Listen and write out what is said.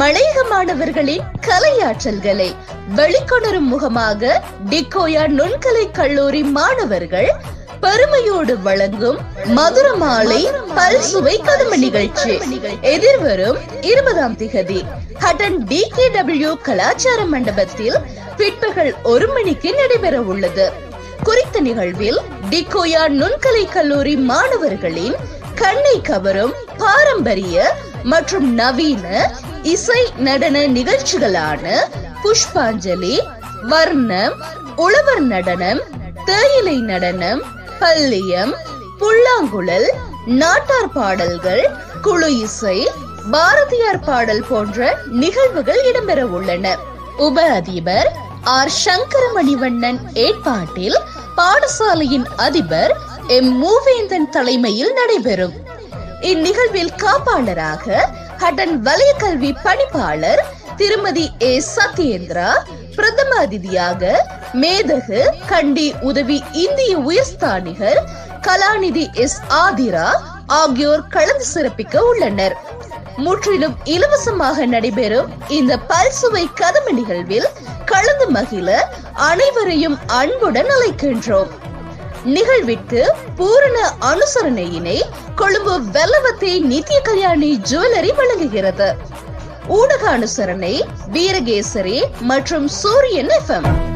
மலையக மாணவர்களின் கலையாற்றல்களை வெளிக்கொணரும் முகமாக டிக்கோயா நுண்கலை கல்லூரி மாணவர்கள் பெருமையோடு வழங்கும் மதுரமாலை பல்சுவை கதம்ப நிகழ்ச்சி எதிர்வரும் இருபதாம் திகதி ஹட்டன் டி கே டபிள்யூ கலாச்சார மண்டபத்தில் பிற்பகல் ஒரு மணிக்கு நடைபெற உள்ளது குறித்த நிகழ்வில் டிக்கோயா நுண்கலை கல்லூரி மாணவர்களின் கண்ணை கவரும் பாரம்பரிய மற்றும் நவீன இசை நடன நிகழ்ச்சிகளான புஷ்பாஞ்சலி வர்ணம் உழவர் நடனம் தேயிலை நடனம் பல்லியம் புல்லாங்குழல் நாட்டார் பாடல்கள் குழு இசை பாரதியார் பாடல் போன்ற நிகழ்வுகள் இடம்பெற உள்ளன உப அதிபர் ஆர் சங்கரமணிவண்ணன் ஏற்பாட்டில் பாடசாலையின் அதிபர் எம் மூவேந்தன் தலைமையில் நடைபெறும் இந்நிகழ்வில் காப்பாளராக ஹட்டன் வலய கல்வி பணிப்பாளர் திருமதி ஏ சத்யேந்திரா பிரதம அதிதியாக மேதகு கண்டி உதவி இந்திய உயர்ஸ்தானிகர் கலாநிதி எஸ் ஆதிரா ஆகியோர் கலந்து சிறப்பிக்க உள்ளனர் முற்றிலும் இலவசமாக நடைபெறும் இந்த பல்சுவை கதம்ப நிகழ்வில் கலந்து மகிழ அனைவரையும் அன்புடன் அழைக்கின்றோம் நிகழ்விற்கு பூரண அனுசரணையினை கொழும்பு வெல்லவத்தை நித்திய கல்யாணி ஜுவல்லரி வழங்குகிறது ஊடக அனுசரணை வீரகேசரி மற்றும் சூரியன் எஃப்எம்